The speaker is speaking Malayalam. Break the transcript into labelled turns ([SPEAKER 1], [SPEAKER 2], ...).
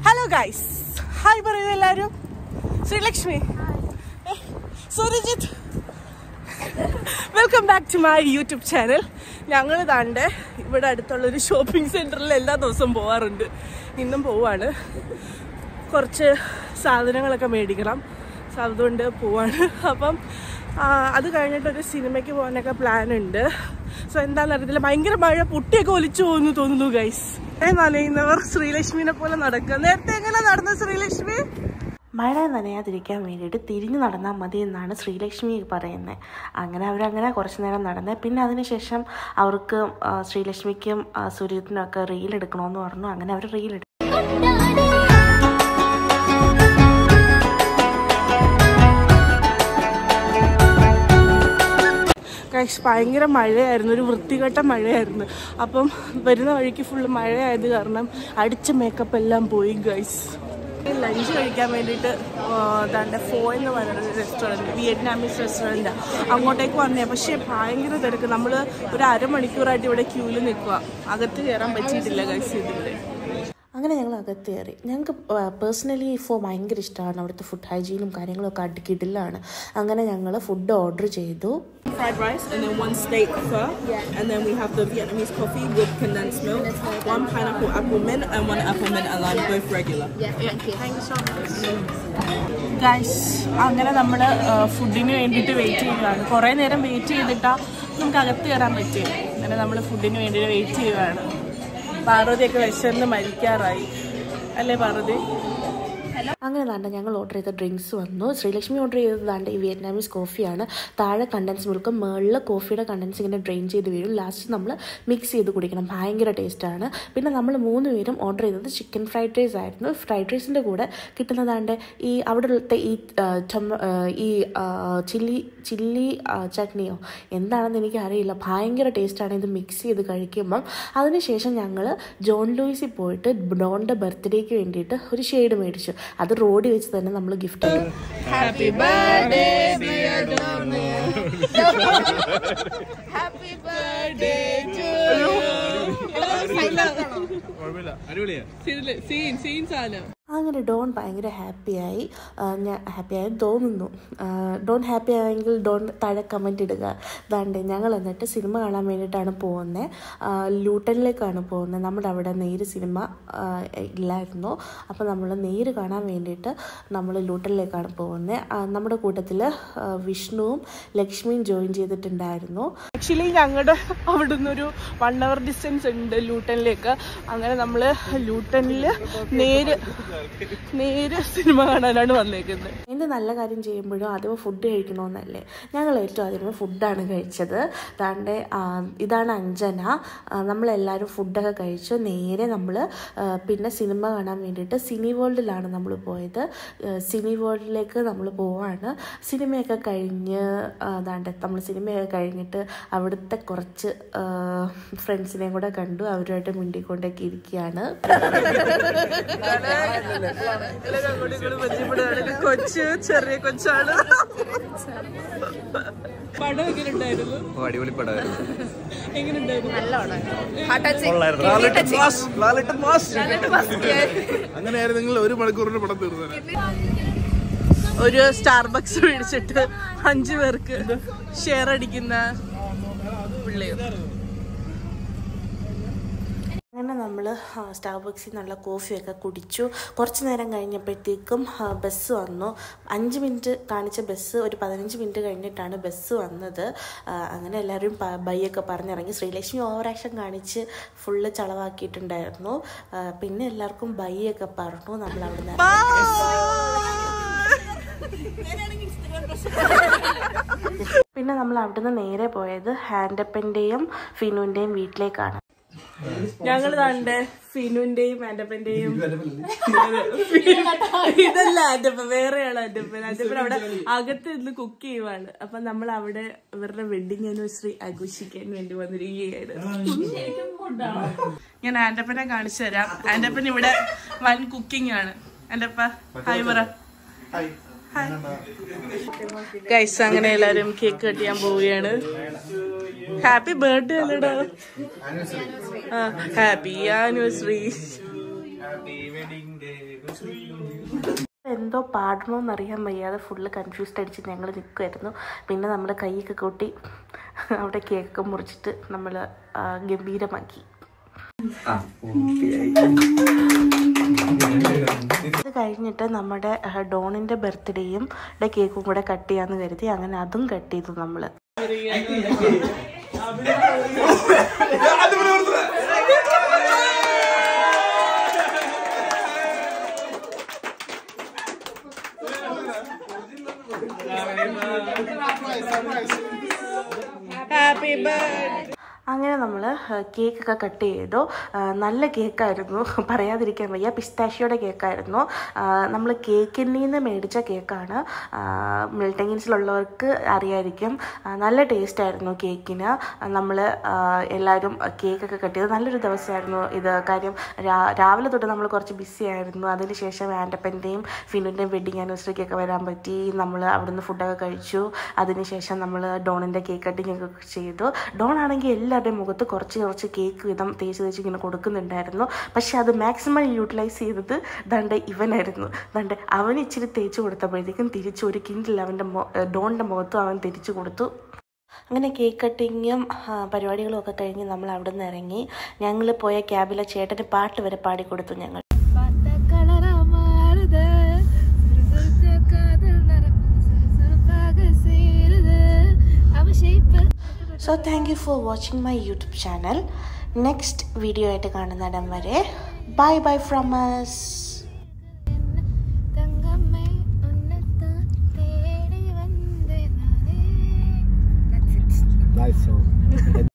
[SPEAKER 1] ഹലോ ഗൈസ് ഹായ് പറയൂ എല്ലാവരും ശ്രീലക്ഷ്മി ഏ, Surajith welcome back to my YouTube channel ഞങ്ങൾ താണ്ട് ഇവിടെ അടുത്തുള്ളൊരു ഷോപ്പിംഗ് സെൻറ്ററിൽ എല്ലാ ദിവസവും പോവാറുണ്ട് ഇന്നും പോവാണ് കുറച്ച് സാധനങ്ങളൊക്കെ മേടിക്കണം സോ അതുകൊണ്ട് പോവാണ് അപ്പം ആ, അത് കഴിഞ്ഞിട്ടൊരു സിനിമയ്ക്ക് പോകാനൊക്കെ പ്ലാൻ ഉണ്ട് സോ എന്താണെന്ന് അറിയത്തില്ല ഭയങ്കര മഴ പൊട്ടിയൊക്കെ ഒലിച്ചു പോകുന്നു തോന്നുന്നു ഗൈസ് നനയുന്നവർ ശ്രീലക്ഷ്മിനെ പോലെ നടക്കുക നേരത്തെ എങ്ങനെ നടന്ന ശ്രീലക്ഷ്മി
[SPEAKER 2] മഴ നനയാതിരിക്കാൻ വേണ്ടിയിട്ട് തിരിഞ്ഞു നടന്നാൽ മതി എന്നാണ് ശ്രീലക്ഷ്മി പറയുന്നത് അങ്ങനെ അവരങ്ങനെ കുറച്ച് നേരം നടന്നത് പിന്നെ അതിനുശേഷം അവർക്ക് ആ, ശ്രീലക്ഷ്മിക്കും ആ, സുരജിത്തിനും ഒക്കെ റീൽ എടുക്കണമെന്ന് പറഞ്ഞു അങ്ങനെ അവർ റീൽ എടുത്തു
[SPEAKER 1] ഗൈസ് ഭയങ്കര മഴയായിരുന്നു ഒരു വൃത്തികെട്ട മഴയായിരുന്നു അപ്പം വരുന്ന വഴിക്ക് ഫുള്ള് മഴയായത് കാരണം അടിച്ച മേക്കപ്പ് എല്ലാം പോയി ഗൈസ് ലഞ്ച് കഴിക്കാൻ വേണ്ടിയിട്ട് അതാണ്ട് ഫോ എന്ന് പറയുന്ന റെസ്റ്റോറൻറ്റ് വിയറ്റ്നാമീസ് റെസ്റ്റോറൻറ്റാണ് അങ്ങോട്ടേക്ക് വന്നേ പക്ഷേ ഭയങ്കര തിരക്ക് നമ്മൾ ഒരു അരമണിക്കൂറായിട്ട് ഇവിടെ ക്യൂവിൽ നിൽക്കുക അകത്ത് കയറാൻ പറ്റിയിട്ടില്ല ഗൈസ് ഇതിൻ്റെ
[SPEAKER 2] അങ്ങനെ ഞങ്ങൾ അകത്ത് കയറി ഞങ്ങൾക്ക് പേഴ്സണലി ഇപ്പോൾ ഭയങ്കര ഇഷ്ടമാണ് അവിടുത്തെ ഫുഡ് ഹൈജീനും കാര്യങ്ങളൊക്കെ അടുക്കിയിട്ടില്ലാണ് അങ്ങനെ ഞങ്ങൾ ഫുഡ് ഓർഡർ ചെയ്തു
[SPEAKER 1] fried rice and then one steak pho. And then we have the Vietnamese coffee with condensed milk, one pineapple apple mint, and one apple mint and lime, both regular. Guys അങ്ങനെ നമ്മൾ ഫുഡിന് വേണ്ടിയിട്ട് വെയിറ്റ് ചെയ്യുകയാണ് കുറേ നേരം വെയിറ്റ് ചെയ്തിട്ടാ നമുക്ക് അകത്ത് കയറാൻ പറ്റിയത് അങ്ങനെ നമ്മൾ ഫുഡിന് വേണ്ടിയിട്ട് വെയിറ്റ് ചെയ്യുകയാണ് പാർവതിയൊക്കെ വിശന്ന് മരിക്കാറായി അല്ലേ പാർവതി
[SPEAKER 2] അങ്ങനെ താണ്ട ഞങ്ങൾ ഓർഡർ ചെയ്ത ഡ്രിങ്ക്സ് വന്നു ശ്രീലക്ഷ്മി ഓർഡർ ചെയ്തത് താണ്ട ഈ വിയറ്റ്നാമീസ് കോഫിയാണ് താഴെ കണ്ടൻസ് മിൽക്ക് മുകളിൽ കോഫിയുടെ കണ്ടൻസ് ഇങ്ങനെ ഡ്രെയിൻ ചെയ്ത് വീഴും ലാസ്റ്റ് നമ്മൾ മിക്സ് ചെയ്ത് കുടിക്കണം ഭയങ്കര ടേസ്റ്റാണ് പിന്നെ നമ്മൾ മൂന്ന് പേരും ഓർഡർ ചെയ്തത് ചിക്കൻ ഫ്രൈഡ് റൈസ് ആയിരുന്നു ഫ്രൈഡ് റൈസിൻ്റെ കൂടെ കിട്ടുന്നതാണ്ട് ഈ അവിടുത്തെ ഈ ആ, ടൊമ- ആ, ഈ ചില്ലി ചില്ലി ചട്നിയോ എന്താണെന്ന് എനിക്ക് അറിയില്ല ഭയങ്കര ടേസ്റ്റാണ് ഇത് മിക്സ് ചെയ്ത് കഴിക്കുമ്പം അതിനുശേഷം ഞങ്ങൾ ജോൺ ലൂയിസിൽ പോയിട്ട് ഡോണിൻ്റെ ബർത്ത്ഡേക്ക് വേണ്ടിയിട്ട് ഒരു ഷെയ്ഡ് മേടിച്ചു അത് റോഡിൽ വെച്ച് തന്നെ നമ്മൾ ഗിഫ്റ്റ് ചെയ്തു
[SPEAKER 1] ഹാപ്പി ബർത്ത്ഡേ സീൻ സീൻ സാധനം
[SPEAKER 2] അങ്ങനെ ഡോൺ ഭയങ്കര ഹാപ്പിയായി ആ, ഞാൻ ഹാപ്പിയായി തോന്നുന്നു ആ, ഡോൺ ഹാപ്പി ആയെങ്കിൽ ഡോൺ താഴെ കമൻറ്റ് ഇടുക ദാണ്ട് ഞങ്ങൾ എന്നിട്ട് സിനിമ കാണാൻ വേണ്ടിയിട്ടാണ് പോകുന്നത് ലൂട്ടനിലേക്കാണ് പോകുന്നത് നമ്മുടെ അവിടെ നേര് സിനിമ ആ, ഇല്ലായിരുന്നു അപ്പോൾ നമ്മൾ നേര് കാണാൻ വേണ്ടിയിട്ട് നമ്മൾ ലൂട്ടനിലേക്കാണ് പോകുന്നത് നമ്മുടെ കൂട്ടത്തിൽ വിഷ്ണുവും ലക്ഷ്മിയും ജോയിൻ ചെയ്തിട്ടുണ്ടായിരുന്നു
[SPEAKER 1] ആക്ച്വലി ഞങ്ങളുടെ അവിടുന്ന് ഒരു വൺ അവർ ഡിസ്റ്റൻസ് ഉണ്ട് ലൂട്ടനിലേക്ക് അങ്ങനെ നമ്മൾ ലൂട്ടനിൽ നേര് നേര് സിനിമ കാണാനാണ് വന്നേക്കുന്നത്
[SPEAKER 2] എന്ത് നല്ല കാര്യം ചെയ്യുമ്പോഴും ആദ്യമേ ഫുഡ് കഴിക്കണമെന്നല്ലേ ഞങ്ങൾ ഏറ്റവും ആദ്യമേ ഫുഡാണ് കഴിച്ചത് താണ്ടെ ആ, ഇതാണ് അഞ്ജന ആ, നമ്മളെല്ലാവരും ഫുഡൊക്കെ കഴിച്ചു നേരെ നമ്മൾ പിന്നെ സിനിമ കാണാൻ വേണ്ടിയിട്ട് സിനി വേൾഡിലാണ് നമ്മൾ പോയത് ആ, സിനി വേൾഡിലേക്ക് നമ്മൾ പോവാണ് സിനിമയൊക്കെ കഴിഞ്ഞ് അതാണ്ട് നമ്മൾ സിനിമയൊക്കെ കഴിഞ്ഞിട്ട് അവിടുത്തെ കുറച്ച് ഫ്രണ്ട്സിനെയും കൂടെ കണ്ടു അവരുമായിട്ട് മിണ്ടിക്കൊണ്ടൊക്കെ ഇരിക്കുകയാണ്
[SPEAKER 1] കൊച്ച് ചെറിയ കൊച്ചാണ് പടം എങ്ങനെ ഉണ്ടായിരുന്നു
[SPEAKER 3] ഓ, അടിപൊളി പടമായിരുന്നു
[SPEAKER 1] എങ്ങനെ ഉണ്ടായിരുന്നു
[SPEAKER 4] അങ്ങനെയായിരുന്നെങ്കിൽ ഒരു മണിക്കൂറിന് പടം തീർന്നു
[SPEAKER 1] ഒരു സ്റ്റാർബക്സ് മേടിച്ചിട്ട് അഞ്ചു പേർക്ക് ഷെയർ അടിക്കുന്ന പിള്ളേർ
[SPEAKER 2] അങ്ങനെ നമ്മൾ സ്റ്റാർബക്സിൽ നിന്നുള്ള കോഫിയൊക്കെ കുടിച്ചു കുറച്ച് നേരം കഴിഞ്ഞപ്പോഴത്തേക്കും ആ, ബസ് വന്നു അഞ്ച് മിനിറ്റ് കാണിച്ച ബസ് ഒരു പതിനഞ്ച് മിനിറ്റ് കഴിഞ്ഞിട്ടാണ് ബസ് വന്നത് ആ, അങ്ങനെ എല്ലാവരും പ- ബൈയൊക്കെ പറഞ്ഞിറങ്ങി ശ്രീലക്ഷ്മി ഓവർ ആക്ഷൻ കാണിച്ച് ഫുള്ള് ചളവാക്കിയിട്ടുണ്ടായിരുന്നു ആ, പിന്നെ എല്ലാവർക്കും ബൈയൊക്കെ പറഞ്ഞു നമ്മൾ അവിടെ നിന്ന് പിന്നെ നമ്മൾ അവിടുന്ന് നേരെ പോയത് ഹാൻഡപ്പൻ്റെയും ഫിനുവിൻ്റെയും വീട്ടിലേക്കാണ്
[SPEAKER 1] ഞങ്ങൾ താണ്ടെ ഫിനുന്റെയും ആന്റപ്പന്റെയും ഇതല്ല ആന്റപ്പൻ വേറെയാണ് ആന്റപ്പൻ ആന്റപ്പൻ അവിടെ അകത്ത് നിന്ന് കുക്ക് ചെയ്യുവാണ് അപ്പൊ നമ്മൾ അവിടെ ഇവരുടെ വെഡിങ് ആനിവേഴ്സറി ആഘോഷിക്കാൻ വേണ്ടി വന്നിരിക്കുകയായിരുന്നു ഞാൻ ആന്റപ്പനെ കാണിച്ചു തരാം ആന്റപ്പൻ ഇവിടെ വൻ കുക്കിംഗ് ആണ് ആന്റപ്പ ഹായ് പറ ഗൈസ് അങ്ങനെ എല്ലാരും കേക്ക് കട്ട് ചെയ്യാൻ പോവുകയാണ് ഹാപ്പി ബർത്ത്ഡേ അല്ലടാ happy anniversary
[SPEAKER 3] happy wedding day
[SPEAKER 2] എന്തോ പാടണമെന്നറിയാൻ വയ്യാതെ ഫുള്ള് കൺഫ്യൂസ്ഡ് അടിച്ച് ഞങ്ങൾ നിൽക്കുമായിരുന്നു പിന്നെ നമ്മൾ കൈയൊക്കെ കൂട്ടി അവിടെ കേക്കൊക്കെ മുറിച്ചിട്ട് നമ്മൾ ഗംഭീരമാക്കി അത് കഴിഞ്ഞിട്ട് നമ്മുടെ ആ, ഡോണിൻ്റെ ബർത്ത്ഡേയും കേക്കും കൂടെ കട്ട് ചെയ്യാന്ന് കരുതി അങ്ങനെ അതും കട്ട് ചെയ്തു നമ്മൾ
[SPEAKER 1] ഹാപ്പി ബർത്ത്ഡേ
[SPEAKER 2] അങ്ങനെ നമ്മൾ കേക്കൊക്കെ കട്ട് ചെയ്തു ആ, നല്ല കേക്കായിരുന്നു പറയാതിരിക്കാൻ വയ്യ പിസ്താഷിയോടെ കേക്കായിരുന്നു നമ്മൾ കേക്കിൽ നിന്ന് മേടിച്ച കേക്കാണ് മിൽട്ടൺ കിൻസിലുള്ളവർക്ക് അറിയായിരിക്കും ആ, നല്ല ടേസ്റ്റ് ആയിരുന്നു കേക്കിന് നമ്മൾ എല്ലാവരും കേക്കൊക്കെ കട്ട് ചെയ്തു നല്ലൊരു ദിവസമായിരുന്നു ഇത് കാര്യം രാ- രാവിലെ തൊട്ട് നമ്മൾ കുറച്ച് ബിസി ആയിരുന്നു അതിനുശേഷം ആൻറ്റപ്പൻ്റെയും ഫിനുൻ്റെയും വെഡിങ് ആനിവേഴ്സറിക്കൊക്കെ വരാൻ പറ്റി നമ്മൾ അവിടുന്ന് ഫുഡൊക്കെ കഴിച്ചു അതിനുശേഷം നമ്മൾ ഡോണിൻ്റെ കേക്ക് കട്ടിങ് ഒക്കെ ചെയ്തു ഡോൺ ആണെങ്കിൽ എല്ലാവരുടെയും മുഖത്ത് കുറച്ച് കുറച്ച് കേക്ക് വിധം തേച്ച് തേച്ച് ഇങ്ങനെ കൊടുക്കുന്നുണ്ടായിരുന്നു പക്ഷെ അത് മാക്സിമം യൂട്ടിലൈസ് ചെയ്തത് ദണ്ട് ഇവനായിരുന്നു ദണ്ട് അവൻ ഇച്ചിരി തേച്ച് കൊടുത്തപ്പോഴത്തേക്കും തിരിച്ച് ഒരു കിൻഡിൽ അവൻ്റെ മൊ ഡോണിൻ്റെ മുഖത്തും അവൻ തിരിച്ചു കൊടുത്തു അങ്ങനെ കേക്ക് കട്ടിങ്ങും ആ, പരിപാടികളും ഒക്കെ കഴിഞ്ഞ് നമ്മൾ അവിടെ നിന്ന് ഇറങ്ങി ഞങ്ങൾ പോയ ക്യാബിലെ ചേട്ടന് പാട്ട് വരെ പാടിക്കൊടുത്തു ഞങ്ങൾ
[SPEAKER 3] பார்த்த கலரா மாறுது சுறுசுறுத்த காதல் நரம்பு சுறுசுறுப்பாக சேருது அவ shape
[SPEAKER 2] so thank you for watching my YouTube channel next video ആയിട്ട് കാണുന്നിടം വരെ ബൈ ബൈ ഫ്രം us
[SPEAKER 3] தங்கம்மே உன்னைத்தான் தேடி வந்தேன் நானே That's it.
[SPEAKER 5] Nice song.